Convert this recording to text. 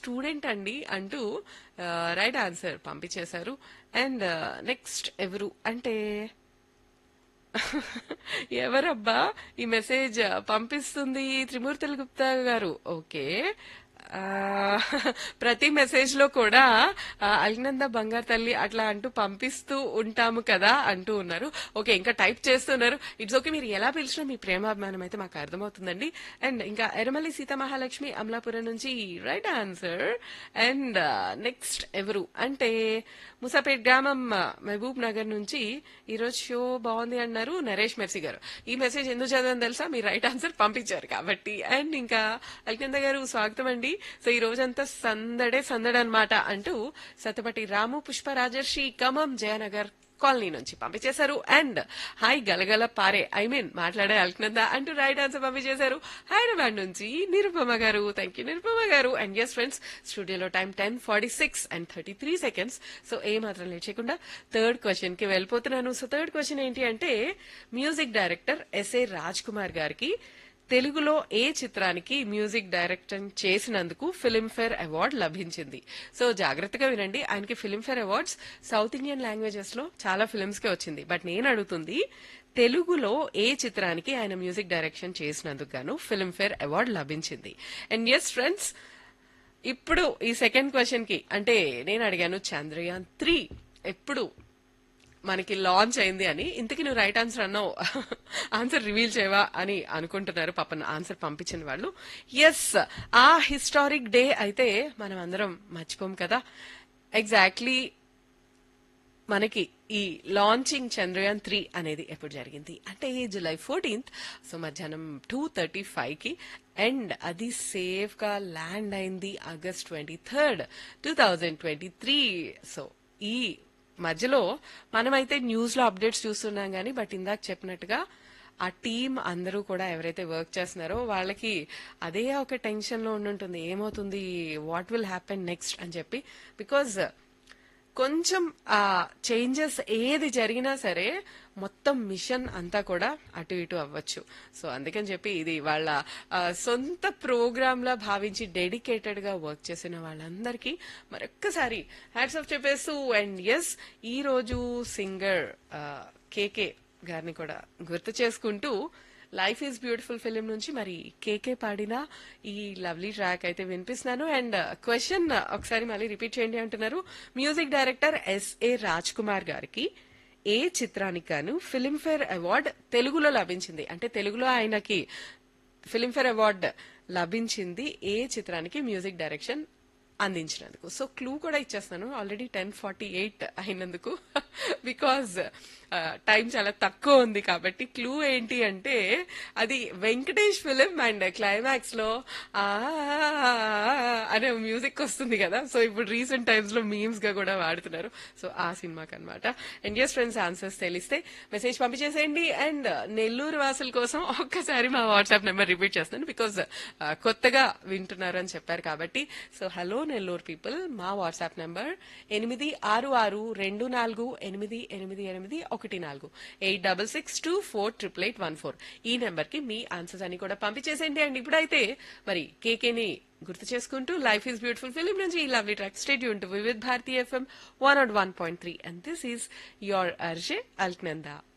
student అండి అంటూ right answer పంపించేశారు అండ్ నెక్స్ట్ ఎవరు అంటే ఎవరబ్బా ఈ మెసేజ్ పంపిస్తుంది త్రిమూర్తుల గుప్తా గారు ఓకే ఆ, ప్రతి మెసేజ్ లో కూడా ఆ, అల్నంద బంగారు తల్లి అట్లా అంటూ పంపిస్తూ ఉంటాము కదా అంటూ ఉన్నారు ఓకే ఇంకా టైప్ చేస్తున్నారు ఇట్స్ ఓకే మీరు ఎలా పిలిచినా మీ ప్రేమాభిమానం అయితే మాకు అర్థమవుతుందండి అండ్ ఇంకా ఎరమల్లి సీతామహాలక్ష్మి అమలాపురం నుంచి రైట్ ఆన్సర్ అండ్ నెక్స్ట్ ఎవరు అంటే ముసాపేట్ గ్రామం మహబూబ్ నగర్ నుంచి ఈ రోజు షో బాగుంది అన్నారు నరేష్ మెర్సీ గారు ఈ మెసేజ్ ఎందుకు చదవని తెలుసా మీ రైట్ ఆన్సర్ పంపించారు కాబట్టి అండ్ ఇంకా అల్కింద గారు స్వాగతం అండి సో ఈ రోజంతా సందడే సందడి అనమాట అంటూ సతపటి రాము పుష్ప రాజర్షి ఖమ్మం జయనగర్ కాలనీ నుంచి పంపించేశారు అండ్ హాయ్ గలగల పారే ఐ మీన్ మాట్లాడే అల్కనంద అంటూ రైట్ ఆన్సర్ పంపించేశారు హైదరాబాద్ నుంచి నిరుపమ గారు థ్యాంక్ యూ నిరుపమ గారు అండ్ ఎస్ ఫ్రెండ్స్ స్టూడియోలో time ten forty six and thirty three seconds so ఏ మాత్రం లేట్ చేయకుండా థర్డ్ క్వశ్చన్ కి వెళ్ళిపోతున్నాను సో థర్డ్ క్వశ్చన్ ఏంటి అంటే music director S A Raj Kumar గారికి తెలుగులో ఏ చిత్రానికి మ్యూజిక్ డైరెక్టర్ చేసినందుకు ఫిల్మ్ఫేర్ అవార్డు లభించింది సో జాగ్రత్తగా వినండి ఆయనకి Filmfare awards south Indian languages లో చాలా ఫిల్మ్స్ కి వచ్చింది బట్ నేను అడుగుతుంది తెలుగులో ఏ చిత్రానికి ఆయన మ్యూజిక్ డైరెక్షన్ చేసినందుకు గాను ఫిల్మ్ఫేర్ అవార్డు లభించింది అండ్ ఎస్ ఫ్రెండ్స్ ఇప్పుడు ఈ సెకండ్ క్వశ్చన్ కి అంటే నేను అడిగాను చంద్రయాన్ త్రీ ఎప్పుడు మనకి లాంచ్ అయింది అని ఇంతకీ నువ్వు రైట్ ఆన్సర్ అన్నావు ఆన్సర్ రివీల్ చేయవా అని అనుకుంటున్నారు పాప ఆన్సర్ పంపించిన వాళ్ళు ఎస్ ఆ హిస్టారిక్ డే అయితే మనం అందరం మర్చిపోం కదా ఎగ్జాక్ట్లీ మనకి ఈ లాంచింగ్ చంద్రయాన్ త్రీ అనేది ఎప్పుడు జరిగింది అంటే జూలై ఫోర్టీన్త్ సో మధ్యాహ్నం టూ థర్టీ ఫైవ్ కి అండ్ అది సేఫ్ గా ల్యాండ్ అయింది August twenty third two thousand twenty three so ఈ మధ్యలో మనమైతే న్యూస్ లో అప్డేట్స్ చూస్తున్నాం కానీ బట్ ఇందాక చెప్పినట్టుగా ఆ టీం అందరూ కూడా ఎవరైతే వర్క్ చేస్తున్నారో వాళ్ళకి అదే ఒక టెన్షన్ లో ఉండుంటుంది ఏమవుతుంది వాట్ విల్ హ్యాపెన్ నెక్స్ట్ అని చెప్పి బికాజ్ కొంచెం ఆ చేంజెస్ ఏది జరిగినా సరే మొత్తం మిషన్ అంతా కూడా అటు ఇటు అవ్వచ్చు సో అందుకని చెప్పి ఇది వాళ్ళ ఆ, సొంత ప్రోగ్రామ్ లా భావించి డెడికేటెడ్ గా వర్క్ చేసిన వాళ్ళందరికీ మరొక్కసారి హ్యాట్స్ ఆఫ్ చెప్పేస్తూ అండ్ ఎస్ ఈ రోజు సింగర్ కేకే గారిని కూడా గుర్తు చేసుకుంటూ లైఫ్ ఈజ్ బ్యూటిఫుల్ ఫిలిం నుంచి మరి కేకే పాడిన ఈ లవ్లీ ట్రాక్ అయితే వినిపిస్తున్నాను అండ్ క్వశ్చన్ ఒకసారి మళ్ళీ రిపీట్ చేయండి అంటున్నారు music director S A Raj Kumar గారికి ఏ చిత్రానికి గాను ఫిలింఫేర్ అవార్డ్ తెలుగులో లభించింది అంటే తెలుగులో ఆయనకి ఫిలింఫేర్ అవార్డ్ లభించింది ఏ చిత్రానికి మ్యూజిక్ డైరెక్షన్ అందించినందుకు సో క్లూ కూడా ఇచ్చేస్తాను ఆల్రెడీ టెన్ ఫార్టీ ఎయిట్ అయినందుకు బికాజ్ టైం చాలా తక్కువ ఉంది కాబట్టి క్లూ ఏంటి అంటే అది వెంకటేష్ ఫిలిం అండ్ క్లైమాక్స్ లో ఆ అనే మ్యూజిక్ వస్తుంది కదా సో ఇప్పుడు రీసెంట్ టైమ్స్ లో మీమ్స్ గా కూడా వాడుతున్నారు సో ఆ సినిమాకి అనమాట అండ్ ఎస్ ఫ్రెండ్స్ ఆన్సర్స్ తెలిస్తే మెసేజ్ పంపించేసేయండి అండ్ నెల్లూరు వాసుల కోసం ఒక్కసారి మా వాట్సాప్ నెంబర్ రిపీట్ చేస్తున్నాను బికాజ్ కొత్తగా వింటున్నారు అని చెప్పారు కాబట్టి సో హలో నెల్లూరు పీపుల్ మా వాట్సాప్ నెంబర్ ఎనిమిది ఆరు ఆరు రెండు నాలుగు ఎనిమిది ఎనిమిది ఎనిమిది ఒకటి నాలుగు eight double six two four triple eight one four ఈ నెంబర్ కి మీ ఆన్సర్స్ అన్ని కూడా పంపించేసేయండి అండ్ ఇప్పుడైతే మరి కేకేని గుర్తు చేసుకుంటూ లైఫ్ ఈజ్ బ్యూటిఫుల్ ఫిలిం నుంచి ఈ లవ్లీ ట్రాక్ స్టేట్ యూన్ to with Bharathi FM one naught one point three and this is your RJ Alaknanda